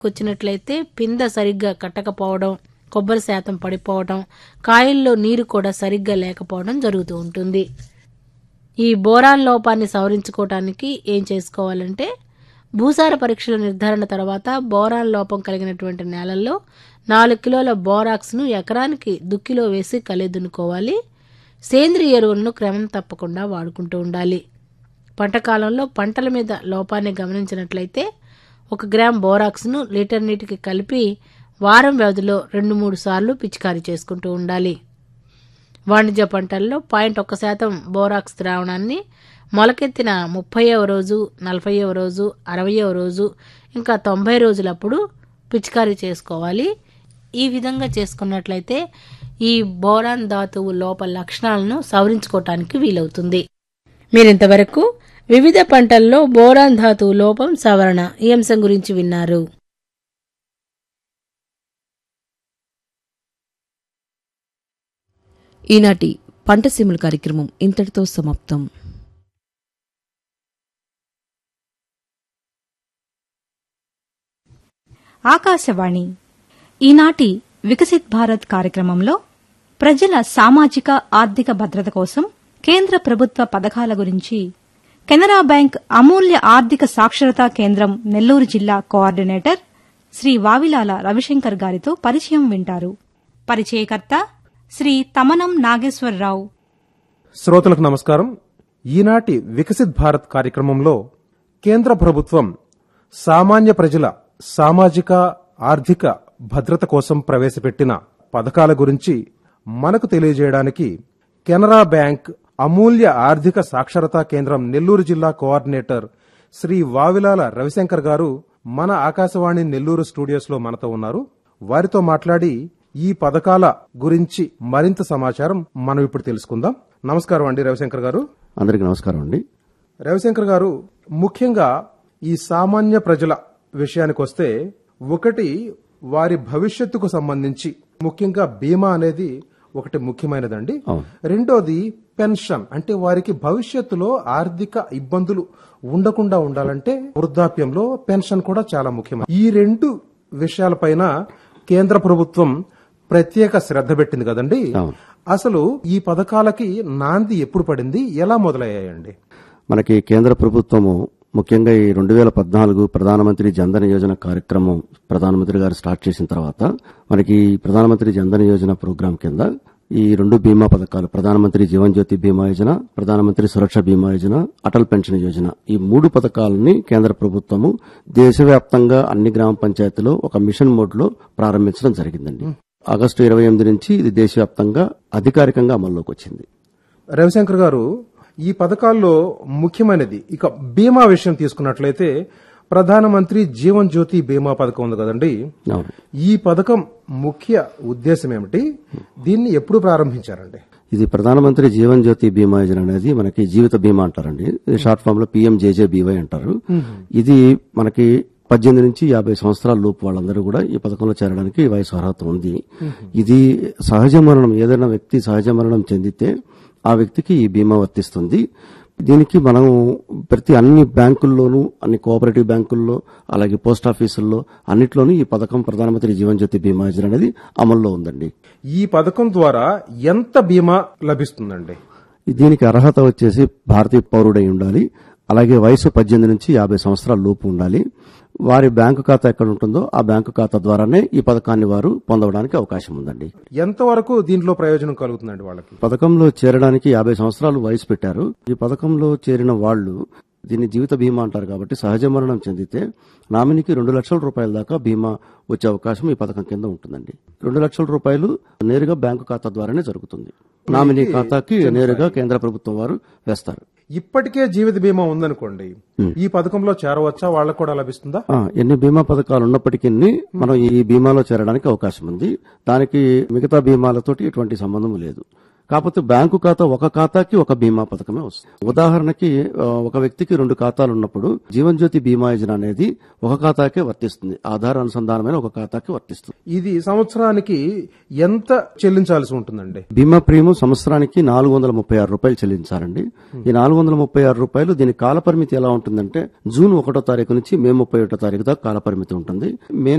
వచ్చినట్లయితే పింద సరిగ్గా కట్టకపోవడం కొబ్బరి శాతం పడిపోవడం కాయల్లో నీరు కూడా సరిగ్గా లేకపోవడం జరుగుతూ ఉంటుంది ఈ బోరాన్ లోపాన్ని సవరించుకోవటానికి ఏం చేసుకోవాలంటే భూసార పరీక్షల నిర్ధారణ తర్వాత బోరాన్ లోపం కలిగినటువంటి నేలల్లో నాలుగు కిలోల బోరాక్స్ను ఎకరానికి దుక్కిలో వేసి కలిదునుకోవాలి సేంద్రియ ఎరువులను క్రమం తప్పకుండా వాడుకుంటూ ఉండాలి పంట కాలంలో పంటల మీద లోపాన్ని గమనించినట్లయితే ఒక గ్రామ్ బోరాక్స్ను లీటర్ నీటికి కలిపి వారం వ్యవధిలో రెండు మూడు సార్లు పిచికారీ చేసుకుంటూ ఉండాలి వాణిజ్య పంటల్లో పాయింట్ ఒక్క శాతం బోరాక్స్ ద్రావణాన్ని మొలకెత్తిన ముప్పైవ రోజు నలభైవ రోజు అరవయవ రోజు ఇంకా తొంభై రోజులప్పుడు పిచికారీ చేసుకోవాలి ఈ విధంగా చేసుకున్నట్లయితే ఈ బోరాన్ ధాతువు లోప లక్షణాలను సవరించుకోవటానికి వీలవుతుంది మీరింతవరకు వివిధ పంటల్లో బోరాన్ ధాతువు లోపం సవరణ ఈ అంశం గురించి విన్నారు ఈనాటి పంటసీముల కార్యక్రమం ఇంతటితో సమాప్తం ఆకాశవాణి ఈనాటి వికసిత్ భారత్ కార్యక్రమంలో ప్రజల సామాజిక ఆర్థిక భద్రత కోసం కేంద్ర ప్రభుత్వ పథకాల గురించి కెనరా బ్యాంక్ అమూల్య ఆర్థిక సాక్షరతా కేంద్రం నెల్లూరు జిల్లా కోఆర్డినేటర్ శ్రీ వావిలాల రవిశంకర్ గారితో పరిచయం వింటారు పరిచయకర్త శ్రీ తమనం నాగేశ్వరరావు శ్రోతలకు నమస్కారం ఈనాటి వికసిత్ భారత్ కార్యక్రమంలో కేంద్ర ప్రభుత్వం సామాన్య ప్రజల సామాజిక ఆర్థిక భద్రత కోసం ప్రవేశపెట్టిన పథకాల గురించి మనకు తెలియజేయడానికి కెనరా బ్యాంక్ అమూల్య ఆర్థిక సాక్షరతా కేంద్రం నెల్లూరు జిల్లా కోఆర్డినేటర్ శ్రీ వావిలాల రవిశంకర్ గారు మన ఆకాశవాణి నెల్లూరు స్టూడియోస్ లో మనతో ఉన్నారు వారితో మాట్లాడి ఈ పథకాల గురించి మరింత సమాచారం మనం ఇప్పుడు తెలుసుకుందాం నమస్కారం అండి రవిశంకర్ గారు అందరికీ నమస్కారం అండి రవిశంకర్ గారు ముఖ్యంగా ఈ సామాన్య ప్రజల విషయానికి వస్తే ఒకటి వారి భవిష్యత్తుకు సంబంధించి ముఖ్యంగా బీమా అనేది ఒకటి ముఖ్యమైనదండి అవును. రెండోది పెన్షన్ అంటే వారికి భవిష్యత్తులో ఆర్థిక ఇబ్బందులు ఉండకుండా ఉండాలంటే వృద్ధాప్యంలో పెన్షన్ కూడా చాలా ముఖ్యం ఈ రెండు విషయాలపైన కేంద్ర ప్రభుత్వం ప్రత్యేక శ్రద్ధ పెట్టింది కదండి అవును. అసలు ఈ పథకాలకి నాంది ఎప్పుడు పడింది ఎలా మొదలయ్యాయండి మనకి కేంద్ర ప్రభుత్వము ముఖ్యంగా ఈ రెండు వేల పద్నాలుగు ప్రధానమంత్రి జన్ధన్ యోజన కార్యక్రమం ప్రధానమంత్రి గారు స్టార్ట్ చేసిన తర్వాత మనకి ఈ ప్రధానమంత్రి జన్ధన్ యోజన ప్రోగ్రాం కింద ఈ రెండు బీమా పథకాలు ప్రధానమంత్రి జీవన్ జ్యోతి బీమా యోజన ప్రధానమంత్రి సురక్ష బీమా యోజన అటల్ పెన్షన్ యోజన ఈ మూడు పథకాలని కేంద్ర ప్రభుత్వము దేశవ్యాప్తంగా అన్ని గ్రామ పంచాయతీలో ఒక మిషన్ మోడ్ లో ప్రారంభించడం జరిగిందండి ఆగస్టు ఇరవై ఎనిమిది నుంచి ఇది దేశవ్యాప్తంగా అధికారికంగా అమల్లోకి వచ్చింది రవిశంకర్ గారు ఈ పథకాల్లో ముఖ్యమైనది ఇక బీమా విషయం తీసుకున్నట్లయితే ప్రధానమంత్రి జీవన్ జ్యోతి బీమా పథకం ఉంది కదండి అవును ఈ పథకం ముఖ్య ఉద్దేశం ఏమిటి దీన్ని ఎప్పుడు ప్రారంభించారండి ఇది ప్రధానమంత్రి జీవన్ జ్యోతి బీమా యోజన అనేది మనకి జీవిత బీమా అంటారండి ఇది షార్ట్ ఫామ్ లో పిఎంజేజేబీవై అంటారు ఇది మనకి పద్దెనిమిది నుంచి యాభై సంవత్సరాల లోపు వాళ్ళందరూ కూడా ఈ పథకంలో చేరడానికి వయసు అర్హత ఉంది ఇది సహజ మరణం ఏదైనా వ్యక్తి సహజ మరణం చెందితే ఆ వ్యక్తికి ఈ బీమా వర్తిస్తుంది దీనికి మనం ప్రతి అన్ని బ్యాంకుల్లోనూ అన్ని కోఆపరేటివ్ బ్యాంకుల్లో అలాగే పోస్ట్ ఆఫీసుల్లో అన్నిట్లోనూ ఈ పథకం ప్రధానమంత్రి జీవన్ జ్యోతి బీమా యోజన అనేది అమల్లో ఉందండి ఈ పథకం ద్వారా ఎంత బీమా లభిస్తుందండి దీనికి అర్హత వచ్చేసి భారతీయ పౌరుడై ఉండాలి అలాగే వయసు పద్దెనిమిది నుంచి యాభై సంవత్సరాల లోపు ఉండాలి వారి బ్యాంకు ఖాతా ఎక్కడ ఉంటుందో ఆ బ్యాంకు ఖాతా ద్వారానే ఈ పథకాన్ని వారు పొందడానికి అవకాశం ఉందండి ఎంతవరకు దీంట్లో ప్రయోజనం కలుగుతుందండి వాళ్ళకి పథకంలో చేరడానికి యాభై సంవత్సరాలు వయసు పెట్టారు ఈ పథకంలో చేరిన వాళ్ళు దీన్ని జీవిత బీమా అంటారు కాబట్టి సహజ మరణం చెందితే నామినీకి రెండు లక్షల రూపాయల దాకా బీమా వచ్చే అవకాశం ఈ పథకం కింద ఉంటుందండి రెండు లక్షల రూపాయలు నేరుగా బ్యాంకు ఖాతా ద్వారానే జరుగుతుంది నామినీ ఖాతాకి నేరుగా కేంద్ర ప్రభుత్వం వారు వేస్తారు ఇప్పటికే జీవిత బీమా ఉందనుకోండి ఈ పథకంలో చేరవచ్చా వాళ్ళకు కూడా లభిస్తుందా ఆ, ఎన్ని బీమా పథకాలు ఉన్నప్పటికీ మనం ఈ బీమాలో చేరడానికి అవకాశం ఉంది దానికి మిగతా బీమాలతోటి ఎటువంటి సంబంధం లేదు కాకపోతే బ్యాంకు ఖాతా ఒక ఖాతాకి ఒక బీమా పథకమే వస్తుంది ఉదాహరణకి ఆ, ఒక వ్యక్తికి రెండు ఖాతాలు ఉన్నప్పుడు జీవన్ జ్యోతి బీమా యోజన అనేది ఒక ఖాతాకే వర్తిస్తుంది ఆధార్ అనుసంధానమైన ఒక ఖాతాకి వర్తిస్తుంది ఇది సంవత్సరానికి ఎంత చెల్లించాల్సి ఉంటుందండి బీమా ప్రీమియం సంవత్సరానికి నాలుగు వందల ముప్పై ఆరు రూపాయలు చెల్లించాలండి ఈ నాలుగు వందల ముప్పై ఆరు రూపాయలు దీని కాల పరిమితి ఎలా ఉంటుందంటే జూన్ ఒకటో తారీఖు నుంచి మే ముప్పై ఒకటో తారీఖు దాకా కాల పరిమితి ఉంటుంది మే